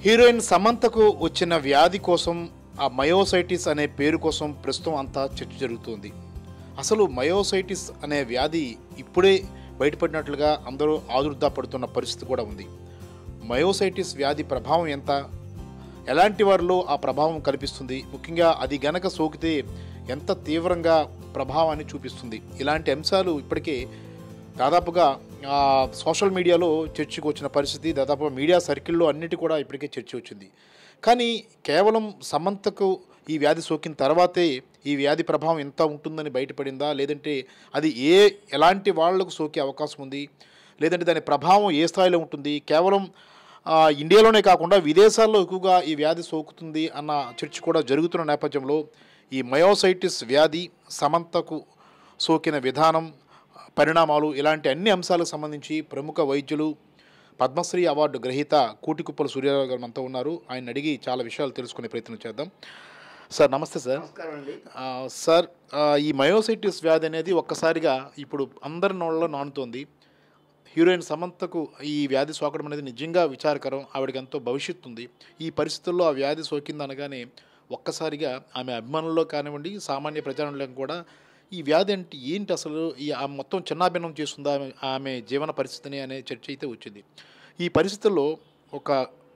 heroine సమంతకు వచ్చిన వ్యాధి కోసం ఆ మయోసైటిస్ అనే పేరు కోసం ప్రస్తుతం అంతా చర్చ జరుగుతుంది అసలు మయోసైటిస్ అనే వ్యాధి ఇప్పుడే బయటపడినట్లుగా అందరూ ఆదుర్దా పడుతున్న పరిస్థితి కూడా ఉంది మయోసైటిస్ వ్యాధి ప్రభావం ఎంత ఎలాంటి వారిలో ఆ ప్రభావం కనిపిస్తుంది ముఖ్యంగా అది గనక సోకితే ఎంత తీవ్రంగా ప్రభావాన్ని చూపిస్తుంది ఇలాంటి అంశాలు ఇప్పటికే దాదాపుగా ఆ, సోషల్ మీడియాలో చర్చకు వచ్చిన పరిస్థితి దాదాపుగా మీడియా సర్కిల్లో అన్నిటి కూడా ఇప్పటికే చర్చ వచ్చింది కానీ కేవలం సమంతకు ఈ వ్యాధి సోకిన తర్వాతే ఈ వ్యాధి ప్రభావం ఎంత ఉంటుందని బయటపడిందా లేదంటే అది ఏ ఎలాంటి వాళ్లకు సోకే అవకాశం ఉంది లేదంటే దాని ప్రభావం ఏ స్థాయిలో ఉంటుంది కేవలం ఆ, ఇండియాలోనే కాకుండా విదేశాల్లో ఎక్కువగా ఈ వ్యాధి సోకుతుంది అన్న చర్చ కూడా జరుగుతున్న నేపథ్యంలో ఈ మయోసైటిస్ వ్యాధి సమంతకు సోకిన విధానం పరిణామాలు ఇలాంటి అన్ని అంశాలకు సంబంధించి ప్రముఖ వైద్యులు పద్మశ్రీ అవార్డు గ్రహీత కూటికుప్పల సూర్యారావు గారు మనతో ఉన్నారు ఆయన అడిగి చాలా విషయాలు తెలుసుకునే ప్రయత్నం చేద్దాం సార్ నమస్తే సార్ నమస్కారం అండి ఆ, సార్ ఆ, ఈ మయోసైటిస్ వ్యాధి అనేది ఒక్కసారిగా ఇప్పుడు అందరి నోళ్ళలో నానుతోంది హీరోయిన్ సమంతకు ఈ వ్యాధి సోకడం అనేది నిజంగా విచారకరం ఆవిడకి ఎంతో భవిష్యత్తు ఉంది ఈ పరిస్థితుల్లో ఆ వ్యాధి సోకింది అనగానే ఒక్కసారిగా ఆమె అభిమానుల్లో కానివ్వండి సామాన్య ప్రజారంలో కూడా ఈ వ్యాధి అంటే ఏంటి అసలు ఈ ఆ మొత్తం చిన్నాభిన్నం చేస్తుందా ఆమె ఆమె జీవన పరిస్థితిని అనే చర్చ అయితే వచ్చింది ఈ పరిస్థితుల్లో ఒక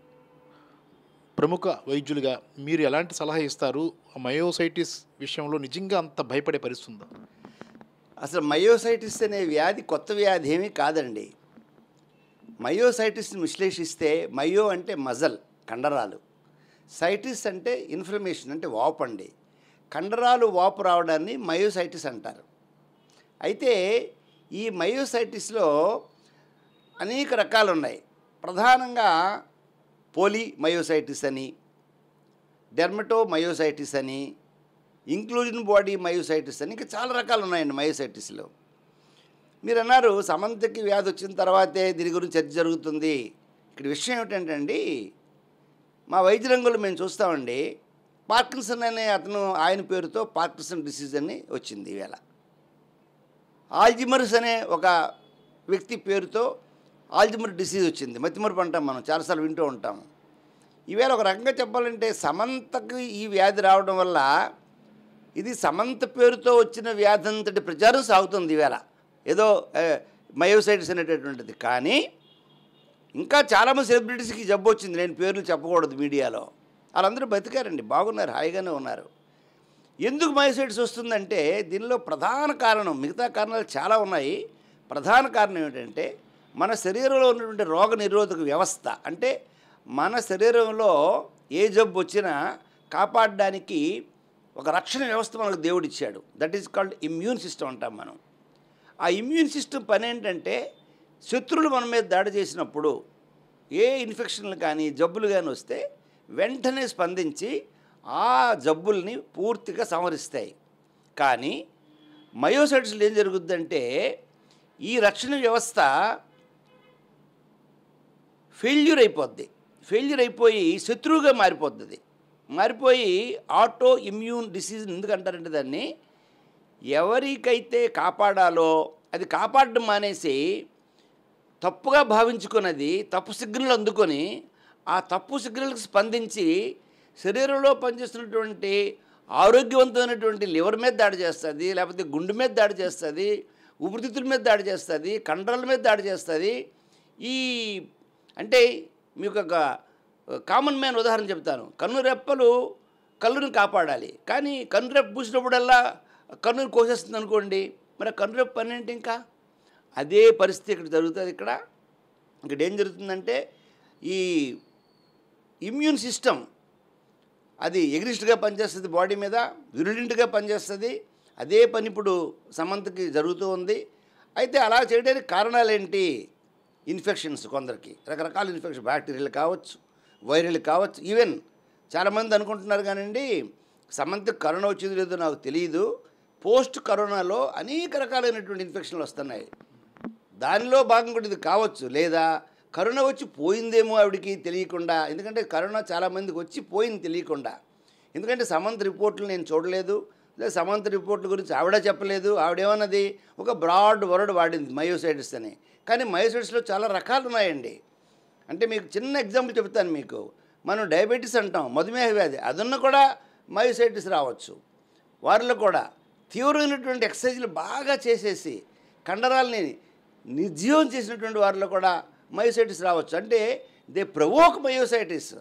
ప్రముఖ వైద్యులుగా మీరు ఎలాంటి సలహా ఇస్తారు మయోసైటిస్ విషయంలో నిజంగా అంత భయపడే పరిస్థితి ఉందా అసలు మయోసైటిస్ అనే వ్యాధి కొత్త వ్యాధి ఏమీ కాదండి మయోసైటిస్ని విశ్లేషిస్తే మయో అంటే మజల్ కండరాలు సైటిస్ అంటే ఇన్ఫ్లమేషన్ అంటే వాపు అండి కండరాలు వాపు రావడాన్ని మయోసైటిస్ అంటారు అయితే ఈ మయోసైటిస్లో అనేక రకాలు ఉన్నాయి ప్రధానంగా పోలి మయోసైటిస్ అని డెర్మటో మయోసైటిస్ అని ఇంక్లూజన్ బాడీ మయోసైటిస్ అని ఇంకా చాలా రకాలు ఉన్నాయండి మయోసైటిస్లో మీరు అన్నారు సమంతకి వ్యాధి వచ్చిన తర్వాతే దీని గురించి చర్చ జరుగుతుంది ఇక్కడ విషయం ఏమిటంటే అండి మా వైద్య రంగంలో మేము చూస్తామండి పార్కిన్సన్ అనే అతను ఆయన పేరుతో పార్కిన్సన్ డిసీజ్ అని వచ్చింది ఈవేళ ఆల్జిమర్స్ అనే ఒక వ్యక్తి పేరుతో ఆల్జిమర్ డిసీజ్ వచ్చింది మతిమరుపు అంటాం మనం చాలాసార్లు వింటూ ఉంటాము ఈవేళ ఒక రకంగా చెప్పాలంటే సమంతకు ఈ వ్యాధి రావడం వల్ల ఇది సమంత పేరుతో వచ్చిన వ్యాధి అంతటి ప్రచారం సాగుతుంది ఈవేళ ఏదో మయోసైటిస్ అనేటటువంటిది కానీ ఇంకా చాలామంది సెలబ్రిటీస్కి జబ్బు వచ్చింది నేను పేర్లు చెప్పకూడదు మీడియాలో వాళ్ళందరూ బతికారండి బాగున్నారు హాయిగానే ఉన్నారు ఎందుకు మయోసైటిస్ వస్తుందంటే దీనిలో ప్రధాన కారణం మిగతా కారణాలు చాలా ఉన్నాయి ప్రధాన కారణం ఏమిటంటే మన శరీరంలో ఉన్నటువంటి రోగ నిరోధక వ్యవస్థ అంటే మన శరీరంలో ఏ జబ్బు వచ్చినా కాపాడడానికి ఒక రక్షణ వ్యవస్థ మనకు దేవుడిచ్చాడు that is called immune system అంటాం మనం ఆ ఇమ్యూన్ సిస్టమ్ పని ఏంటంటే శత్రువులు మన మీద దాడి చేసినప్పుడు ఏ ఇన్ఫెక్షన్లు కానీ జబ్బులు కానీ వస్తే వెంటనే స్పందించి ఆ జబ్బుల్ని పూర్తిగా సంహరిస్తాయి కానీ మయోసైటిస్లో ఏం జరుగుద్దంటే ఈ రక్షణ వ్యవస్థ ఫెయిల్యూర్ అయిపోద్ది ఫెయిల్యూర్ అయిపోయి శత్రువుగా మారిపోతుంది మారిపోయి ఆటో ఇమ్యూన్ డిసీజ్ ఎందుకంటారంటే దాన్ని ఎవరికైతే కాపాడాలో అది కాపాడడం మానేసి తప్పుగా భావించుకున్నది తప్పు సిగ్నల్ అందుకొని ఆ తప్పు సిగ్నల్కి స్పందించి శరీరంలో పనిచేస్తున్నటువంటి ఆరోగ్యవంతమైనటువంటి లివర్ మీద దాడి చేస్తుంది లేకపోతే గుండె మీద దాడి చేస్తుంది ఊపిరితిత్తుల మీద దాడి చేస్తుంది కండరాల మీద దాడి చేస్తుంది ఈ అంటే మీకు ఒక కామన్ మ్యాన్ ఉదాహరణ చెప్తాను కన్ను రెప్పలు కళ్ళుని కాపాడాలి కానీ కన్ను రెప్ప పూసినప్పుడల్లా కన్నుని కోసేస్తుంది అనుకోండి మరి ఆ కన్ను రెప్ప పని ఏంటి ఇంకా అదే పరిస్థితి ఇక్కడ జరుగుతుంది ఇక్కడ ఇక్కడ ఏం జరుగుతుందంటే ఈ ఇమ్యూన్ సిస్టమ్ అది ఎగ్రిస్ట్గా పనిచేస్తుంది బాడీ మీద విరుడింటిగా పనిచేస్తుంది అదే పని ఇప్పుడు సమంతకి జరుగుతూ ఉంది అయితే అలా చేయడానికి కారణాలు ఏంటి ఇన్ఫెక్షన్స్ కొందరికి రకరకాల ఇన్ఫెక్షన్ బ్యాక్టీరియల్ కావచ్చు వైరల్ కావచ్చు ఈవెన్ చాలామంది అనుకుంటున్నారు కానివ్వండి సమంతకి కరోనా వచ్చింది లేదో నాకు తెలియదు పోస్ట్ కరోనాలో అనేక రకాలైనటువంటి ఇన్ఫెక్షన్లు వస్తున్నాయి దానిలో భాగం కూడా ఇది కావచ్చు లేదా కరోనా వచ్చి పోయిందేమో ఆవిడకి తెలియకుండా ఎందుకంటే కరోనా చాలామందికి వచ్చి పోయింది తెలియకుండా ఎందుకంటే సమంత్ రిపోర్ట్లు నేను చూడలేదు లేదా సమంత్ రిపోర్ట్ల గురించి ఆవిడ చెప్పలేదు ఆవిడేమన్నది ఒక బ్రాడ్ వర్డ్ వాడింది మయోసైటిస్ అని కానీ మయోసైటిస్లో చాలా రకాలు ఉన్నాయండి అంటే మీకు చిన్న ఎగ్జాంపుల్ చెప్తాను మీకు మనం డయాబెటీస్ అంటాం మధుమేహ వ్యాధి అదున్న కూడా మయోసైటిస్ రావచ్చు వారిలో కూడా తీవ్రమైనటువంటి ఎక్సర్సైజ్లు బాగా చేసేసి కండరాలని నిర్జీవం చేసినటువంటి వారిలో కూడా మయోసైటిస్ రావచ్చు అంటే దే ప్రవోక్ మయోసైటిస్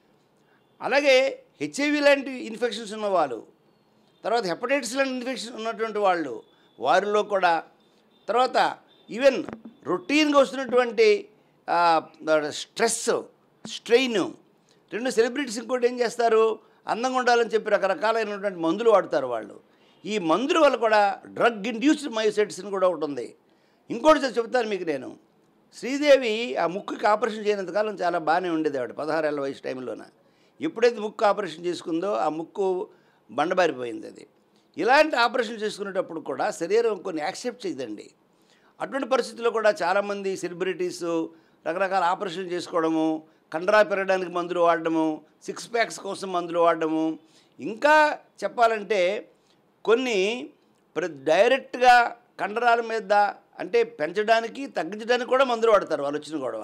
అలాగే హెచ్ఐవి లాంటి ఇన్ఫెక్షన్స్ ఉన్నవాళ్ళు తర్వాత హెపటైటిస్ లాంటి ఇన్ఫెక్షన్ ఉన్నటువంటి వాళ్ళు వారిలో కూడా తర్వాత ఈవెన్ రొటీన్గా వస్తున్నటువంటి ఆ, స్ట్రెస్ స్ట్రెయిన్ రెండు సెలబ్రిటీస్ ఇంకోటి ఏం చేస్తారు అందంగా ఉండాలని చెప్పి రకరకాలైనటువంటి మందులు వాడతారు వాళ్ళు ఈ మందుల వల్ల కూడా డ్రగ్ ఇండ్యూస్డ్ మయోసైటిస్ కూడా ఒకటి ఉంది ఇంకోటి చెప్- చెప్తాను మీకు నేను శ్రీదేవి ఆ ముక్కుకి ఆపరేషన్ చేయనంతకాలం చాలా బాగానే ఉండేది ఆవిడ పదహారేళ్ళ వయసు టైంలోన ఎప్పుడైతే ముక్కు ఆపరేషన్ చేసుకుందో ఆ ముక్కు బండబారిపోయింది అది ఇలాంటి ఆపరేషన్ చేసుకునేటప్పుడు కూడా శరీరం కొన్ని యాక్సెప్ట్ చేయదండి అటువంటి పరిస్థితుల్లో కూడా చాలామంది సెలబ్రిటీస్ రకరకాల ఆపరేషన్ చేసుకోవడము కండరా పెరగడానికి మందులు వాడడము సిక్స్ ప్యాక్స్ కోసం మందులు వాడడము ఇంకా చెప్పాలంటే కొన్ని ప్ర డైరెక్ట్గా కండరాల మీద అంటే పెంచడానికి తగ్గించడానికి కూడా మందులు వాడతారు వాళ్ళు వచ్చిన గొడవ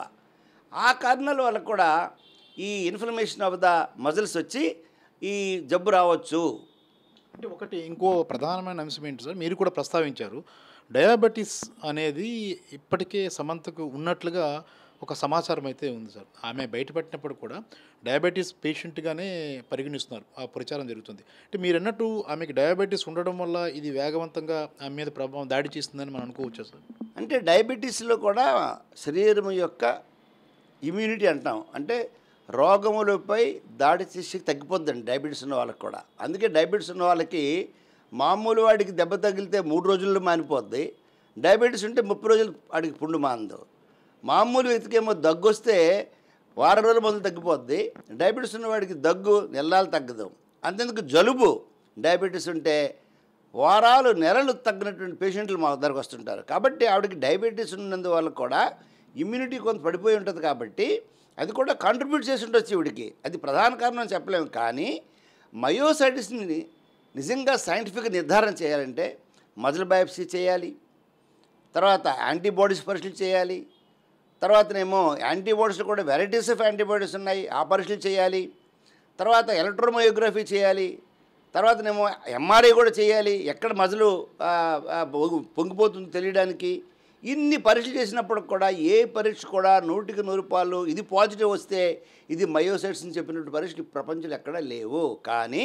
ఆ కారణాల వల్ల కూడా ఈ ఇన్ఫ్లమేషన్ ఆఫ్ ద మజిల్స్ వచ్చి ఈ జబ్బు రావచ్చు అంటే ఒకటి ఇంకో ప్రధానమైన అంశం ఏంటి సార్ మీరు కూడా ప్రస్తావించారు డయాబెటీస్ అనేది ఇప్పటికే సమంతకు ఉన్నట్లుగా ఒక సమాచారం అయితే ఉంది సార్ ఆమె బయటపెట్టినప్పుడు కూడా డయాబెటీస్ పేషెంట్గానే పరిగణిస్తున్నారు ఆ ప్రచారం జరుగుతుంది అంటే మీరు అన్నట్టు ఆమెకి డయాబెటీస్ ఉండడం వల్ల ఇది వేగవంతంగా ఆమె మీద ప్రభావం దాడి చేస్తుందని మనం అనుకోవచ్చా సార్ అంటే డయాబెటీస్లో కూడా శరీరం యొక్క ఇమ్యూనిటీ అంటాం అంటే రోగములపై దాడి చేసి తగ్గిపోద్దండి డయాబెటీస్ ఉన్న వాళ్ళకి కూడా అందుకే డయాబెటీస్ ఉన్న వాళ్ళకి మామూలు వాడికి దెబ్బ తగిలితే మూడు రోజుల్లో మానిపోద్ది డయాబెటీస్ ఉంటే ముప్పై రోజులు వాడికి పుండు మాందు మామూలు వ్యక్తికేమో దగ్గు వస్తే వారం రోజుల మందులు తగ్గిపోద్ది డయాబెటీస్ ఉన్న వాడికి దగ్గు నెలలు తగ్గదు అంతేందుకు జలుబు డయాబెటీస్ ఉంటే వారాలు నెలలు తగ్గినటువంటి పేషెంట్లు మా దగ్గరకు వస్తుంటారు కాబట్టి ఆవిడకి డయాబెటీస్ ఉన్నందువల్ల కూడా ఇమ్యూనిటీ కొంత పడిపోయి ఉంటుంది కాబట్టి అది కూడా కాంట్రిబ్యూట్ చేసి ఉండొచ్చు ఈవిడికి అది ప్రధాన కారణం అని చెప్పలేము కానీ మయోసైటిస్ని నిజంగా సైంటిఫిక్ నిర్ధారణ చేయాలంటే మజిల్ బయాప్సీ చేయాలి తర్వాత యాంటీబాడీస్ పరీక్షలు చేయాలి తర్వాతనేమో యాంటీబాడీస్లో కూడా వెరైటీస్ ఆఫ్ యాంటీబాడీస్ ఉన్నాయి ఆ పరీక్షలు చేయాలి తర్వాత ఎలక్ట్రోమయోగ్రఫీ చేయాలి తర్వాతనేమో ఎంఆర్ఐ కూడా చేయాలి ఎక్కడ మజలు ఆ, ఆ, పొంగు- పొంగిపోతుందో తెలియడానికి ఇన్ని పరీక్షలు చేసినప్పుడు కూడా ఏ పరీక్ష కూడా నూటికి నూరు పాలు ఇది పాజిటివ్ వస్తే ఇది మయోసైట్స్ అని చెప్పినట్టు పరీక్షలు ఈ ప్రపంచంలో ఎక్కడా లేవు కానీ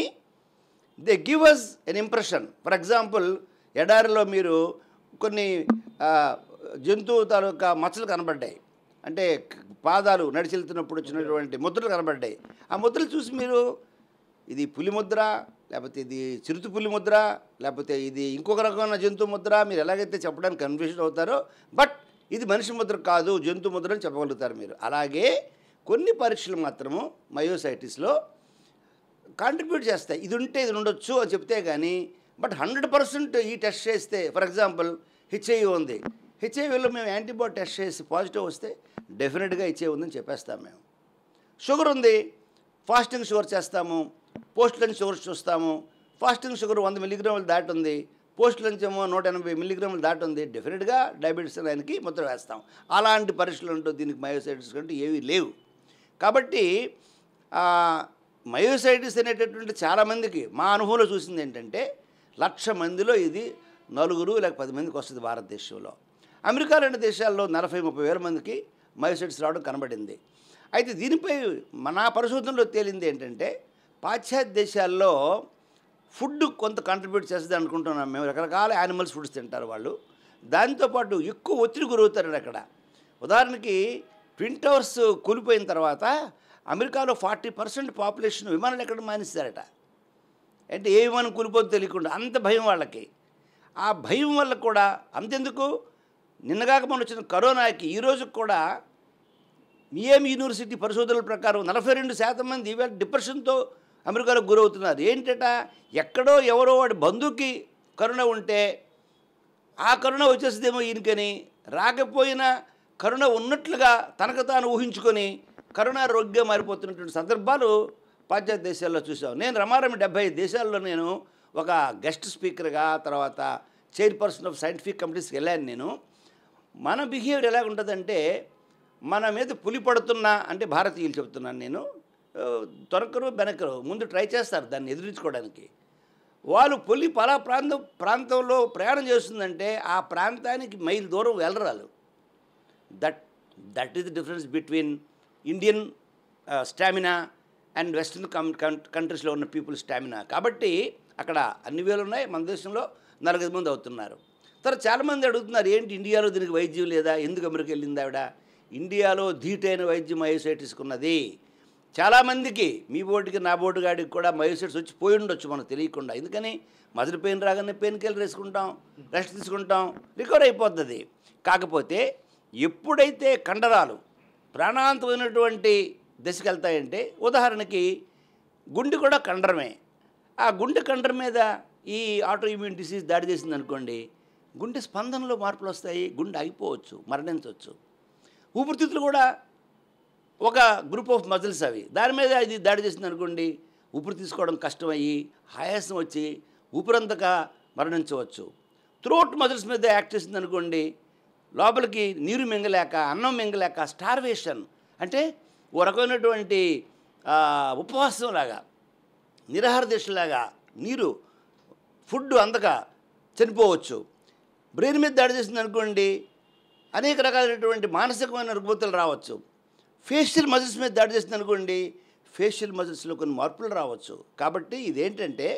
they give us an impression for example ఎడారిలో మీరు కొన్ని ఆ, జంతువు తాలూకా మచ్చలు కనబడ్డాయి అంటే క- పాదాలు నడిచెళ్తున్నప్పుడు వచ్చినటువంటి ముద్రలు కనబడ్డాయి ఆ ముద్రలు చూసి మీరు ఇది పులి ముద్ర లేకపోతే ఇది చిరుత పులి ముద్ర లేకపోతే ఇది ఇంకొక రకమైన జంతు ముద్ర మీరు ఎలాగైతే చెప్పడానికి కన్ఫ్యూషన్ అవుతారో బట్ ఇది మనిషి ముద్ర కాదు జంతు ముద్ర అని చెప్పగలుగుతారు మీరు అలాగే కొన్ని పరీక్షలు మాత్రము మయోసైటిస్లో కాంట్రిబ్యూట్ చేస్తాయి ఇది ఉంటే ఇది ఉండొచ్చు అని చెప్తే కానీ బట్ హండ్రెడ్ పర్సెంట్ ఈ టెస్ట్ చేస్తే ఫర్ ఎగ్జాంపుల్ హెచ్ఐవి ఉంది హెచ్ఐవిలో మేము యాంటీబాడీ టెస్ట్ చేసి పాజిటివ్ వస్తే డెఫినెట్గా హెచ్ఐవి ఉందని చెప్పేస్తాం మేము షుగర్ ఉంది ఫాస్టింగ్ షుగర్ చేస్తాము పోస్ట్ లంచ్ షుగర్ చూస్తాము ఫాస్టింగ్ షుగర్ వంద మిల్లీగ్రాములు దాటి ఉంది పోస్ట్ లంచ్ ఏమో నూట ఎనభై మిల్లీగ్రాములు దాటి ఉంది డెఫినెట్గా డయాబెటీస్ ఆయనకి ముద్ర వేస్తాం అలాంటి పరీక్షలు అంటూ దీనికి మయోసైటిస్ కంటూ ఏవీ లేవు కాబట్టి ఆ, మయోసైటిస్ అనేటటువంటి చాలామందికి మా అనుభవంలో చూసింది ఏంటంటే లక్ష మందిలో ఇది నలుగురు లేక పది మందికి వస్తుంది భారతదేశంలో అమెరికా లాంటి దేశాల్లో నలభై ముప్పై వేల మందికి మయోసైటిస్ రావడం కనబడింది అయితే దీనిపై మన పరిశోధనలో తేలింది ఏంటంటే పాశ్చాత్య దేశాల్లో ఫుడ్ కొంత కాంట్రిబ్యూట్ చేస్తుంది అనుకుంటున్నాం మేము రకరకాల యానిమల్స్ ఫుడ్స్ తింటారు వాళ్ళు దాంతోపాటు ఎక్కువ ఒత్తిడి గురవుతారు అక్కడ ఉదాహరణకి ట్విన్ టవర్స్ కూలిపోయిన తర్వాత అమెరికాలో ఫార్టీ పర్సెంట్ పాపులేషన్ విమానాలు ఎక్కడ మానేస్తారట అంటే ఏ విమానం కూలిపోతే తెలియకుండా అంత భయం వాళ్ళకి ఆ భయం వల్ల కూడా అంతెందుకు నిన్నగాక మన వచ్చిన కరోనాకి ఈ రోజుకి కూడా మియామ్ యూనివర్సిటీ పరిశోధనల ప్రకారం నలభై రెండు శాతం మంది ఇవాళ డిప్రెషన్తో అమెరికాలో గురవుతున్నారు ఏంటట ఎక్కడో ఎవరో వాడి బంధువుకి కరోనా ఉంటే ఆ కరోనా వచ్చేస్తుందేమో ఈయనకని రాకపోయినా కరోనా ఉన్నట్లుగా తనకు తాను ఊహించుకొని కరోనా రోగిగా మారిపోతున్నటువంటి సందర్భాలు పాశ్చాత్య దేశాల్లో చూసాం నేను రమారమి డెబ్బై దేశాల్లో నేను ఒక గెస్ట్ స్పీకర్గా తర్వాత చైర్పర్సన్ ఆఫ్ సైంటిఫిక్ కమిటీస్కి వెళ్ళాను నేను మన బిహేవియర్ ఎలా ఉంటుందంటే మన మీద పులి పడుతున్నా అంటే భారతీయులు చెప్తున్నాను నేను ఆ, తొరకరు బెనకరు ముందు ట్రై చేస్తారు దాన్ని ఎదిరించుకోవడానికి వాళ్ళు పొలి పలా ప్రాంతం ప్రాంతంలో ప్రయాణం చేస్తుందంటే ఆ ప్రాంతానికి మైల్ దూరం వెళ్ళరాలు that that is the difference between Indian stamina and western కం కంట్రీస్లో ఉన్న పీపుల్ స్టామినా కాబట్టి అక్కడ అన్ని వేలు ఉన్నాయి మన దేశంలో నలభై మంది అవుతున్నారు తర్వాత చాలామంది అడుగుతున్నారు ఏంటి ఇండియాలో దీనికి వైద్యం లేదా ఎందుకు అమెరికా వెళ్ళింది ఆవిడ ఇండియాలో ధీటైన వైద్యం మయోసైటిస్కి ఉన్నది చాలామందికి మీ బోర్డుకి నా బోర్డు గాడికి కూడా మయోసైటిస్ వచ్చి పోయి ఉండొచ్చు మనకు తెలియకుండా ఎందుకని మదర్ పెయిన్ రాగానే పెయిన్ కిల్లర్ వేసుకుంటాం రెస్ట్ తీసుకుంటాం రికవర్ అయిపోతుంది కాకపోతే ఎప్పుడైతే కండరాలు ప్రాణాంతమైనటువంటి దశకి వెళ్తాయంటే ఉదాహరణకి గుండె కూడా కండరమే ఆ గుండె కండరం మీద ఈ ఆటో ఇమ్యూన్ డిసీజ్ దాడి చేసింది అనుకోండి గుండె స్పందనలో మార్పులు వస్తాయి గుండె ఆగిపోవచ్చు మరణించవచ్చు ఊపిరితిత్తులు కూడా ఒక గ్రూప్ ఆఫ్ మజిల్స్ అవి దాని మీద ఇది దాడి చేసింది అనుకోండి ఊపిరి తీసుకోవడం కష్టమయ్యి ఆయాసం వచ్చి ఊపిరంతక మరణించవచ్చు త్రోట్ మజిల్స్ మీద యాక్ట్ చేసింది అనుకోండి లోపలికి నీరు మింగలేక అన్నం మింగలేక స్టార్వేషన్ అంటే ఓ రకమైనటువంటి ఆ, ఉపవాసం లాగా నిరాహార దీక్షలాగా నీరు ఫుడ్ అందక చనిపోవచ్చు బ్రెయిన్ మీద దాడి చేసింది అనుకోండి అనేక రకాలైనటువంటి మానసికమైన రుగ్మతలు రావచ్చు ఫేషియల్ మజిల్స్ మీద దాడి చేసింది అనుకోండి ఫేషియల్ మజిల్స్లో కొన్ని మార్పులు రావచ్చు కాబట్టి ఇదేంటంటే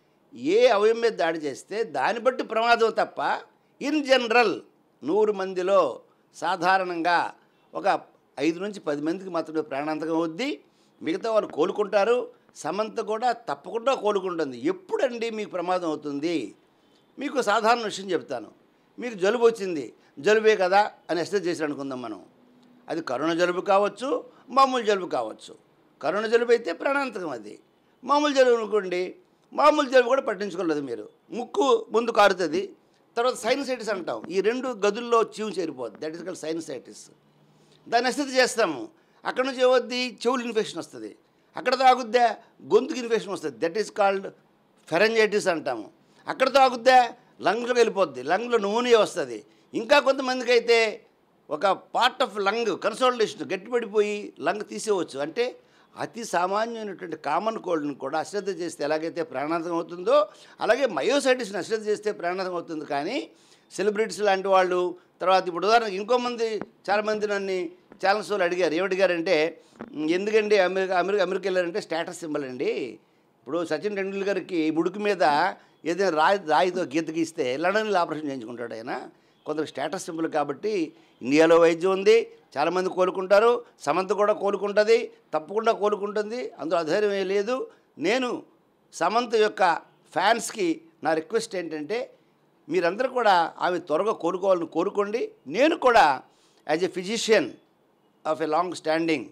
ఏ అవయం మీద దాడి చేస్తే దాన్ని బట్టి ప్రమాదం తప్ప ఇన్ జనరల్ నూరు మందిలో సాధారణంగా ఒక ఐదు నుంచి పది మందికి మాత్రమే ప్రాణాంతకం అవుద్ది మిగతా వాళ్ళు కోలుకుంటారు సమంత కూడా తప్పకుండా కోలుకుంటుంది ఎప్పుడండి మీకు ప్రమాదం అవుతుంది మీకు సాధారణ విషయం చెప్తాను మీకు జలుబు వచ్చింది జలుబే కదా అని ఎక్సర్సైజ్ చేసి అనుకుందాం మనం అది కరోనా జలుబు కావచ్చు మామూలు జలుబు కావచ్చు కరోనా జలుబు అయితే ప్రాణాంతకం అది మామూలు జలుబు అనుకోండి మామూలు జలుబు కూడా పట్టించుకోలేదు మీరు ముక్కు ముందు కారుతుంది తర్వాత సైనసైటిస్ అంటాం ఈ రెండు గదుల్లో చీవు చేరిపోద్ది దట్ ఈస్ కాల్డ్ సైనసైటిస్ దాన్ని ఎక్సర్సైజ్ చేస్తాము అక్కడ నుంచి ఏమవుద్ది చెవులు ఇన్ఫెక్షన్ వస్తుంది అక్కడ తాగుద్దా గొంతుకు ఇన్ఫెక్షన్ వస్తుంది దట్ ఈస్ కాల్డ్ ఫెరంజైటిస్ అంటాము అక్కడ తాగుద్దా లంగ్లోకి వెళ్ళిపోద్ది లంగ్లో నూనె వస్తుంది ఇంకా కొంతమందికి అయితే ఒక పార్ట్ ఆఫ్ లంగ్ కన్సోల్టేషన్ గట్టిపడిపోయి లంగ్ తీసేయవచ్చు అంటే అతి సామాన్యమైనటువంటి కామన్ కోల్డ్ని కూడా అశ్రద్ధ చేస్తే ఎలాగైతే ప్రాణాంతకం అవుతుందో అలాగే మయోసైటిస్ని అశ్రద్ధ చేస్తే ప్రాణాంతకం అవుతుంది కానీ సెలబ్రిటీస్ లాంటి వాళ్ళు తర్వాత ఇప్పుడు ఉదాహరణకి ఇంకో మంది చాలామంది నన్ను ఛానల్స్ వాళ్ళు అడిగారు ఏమడిగారంటే "ఉమ్, ఎందుకండి అమెరికా అమెరికా అమెరికా వెళ్ళారంటే స్టేటస్ సింబల్ అండి ఇప్పుడు సచిన్ టెండూల్కర్కి బుడుకు మీద ఏదైనా రాయి రాయితో గీత గీస్తే లండన్లో ఆపరేషన్ చేయించుకుంటాడు ఆయన కొందరు స్టేటస్ సింబల్ కాబట్టి ఇండియాలో వైద్యం ఉంది చాలామంది కోలుకుంటారు సమంత కూడా కోలుకుంటుంది తప్పకుండా కోలుకుంటుంది అందులో అధైర్యం ఏం లేదు నేను సమంత యొక్క ఫ్యాన్స్కి నా రిక్వెస్ట్ ఏంటంటే మీరందరూ కూడా ఆమె త్వరగా కోలుకోవాలని కోరుకోండి నేను కూడా as a physician of a long standing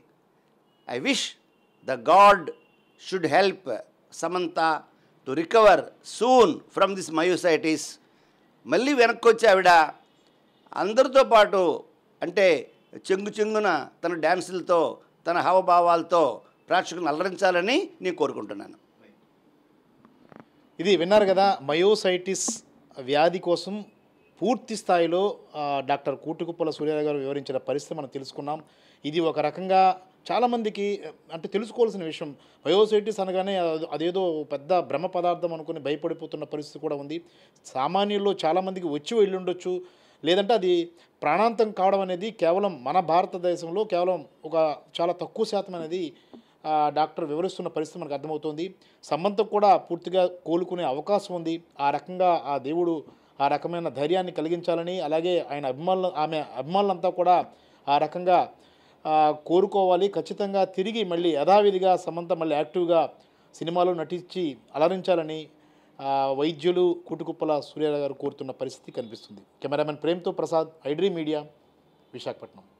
I wish the god should help Samantha to recover soon from this myositis మళ్ళీ వెనక్కి వచ్చి ఆవిడ అందరితో పాటు అంటే చెంగు చెంగున తన డ్యాన్సులతో తన హావభావాలతో ప్రేక్షకులను అలరించాలని నేను కోరుకుంటున్నాను ఇది విన్నారు కదా మయోసైటిస్ వ్యాధి కోసం పూర్తి స్థాయిలో ఆ, డాక్టర్ కూటుకుప్పల సూర్యారావు గారు వివరించిన పరిస్థితి మనం తెలుసుకున్నాం ఇది ఒక రకంగా చాలామందికి అంటే తెలుసుకోవాల్సిన విషయం మయోసైటిస్ అనగానే అది- అదేదో పెద్ద భ్రమ పదార్థం అనుకుని భయపడిపోతున్న పరిస్థితి కూడా ఉంది సామాన్యుల్లో చాలామందికి వచ్చి వెళ్ళుండొచ్చు లేదంటే అది ప్రాణాంతం కావడం అనేది కేవలం మన భారతదేశంలో కేవలం ఒక చాలా తక్కువ శాతం అనేది ఆ, డాక్టర్ వివరిస్తున్న పరిస్థితి మనకు అర్థమవుతుంది సంబంధం కూడా పూర్తిగా కోలుకునే అవకాశం ఉంది ఆ రకంగా ఆ దేవుడు ఆ రకమైన ధైర్యాన్ని కలిగించాలని అలాగే ఆయన అభిమానులు ఆమె అభిమానులంతా కూడా ఆ రకంగా ఆ, కోరుకోవాలి ఖచ్చితంగా తిరిగి మళ్ళీ యథావిధిగా సమంత మళ్ళీ యాక్టివ్గా సినిమాలో నటించి అలరించాలని ఆ, వైద్యులు కూటుకుప్పల సూర్యారావు గారు కోరుతున్న పరిస్థితి కనిపిస్తుంది కెమెరామెన్ ప్రేమ్తో ప్రసాద్ ఐడ్రీ మీడియా విశాఖపట్నం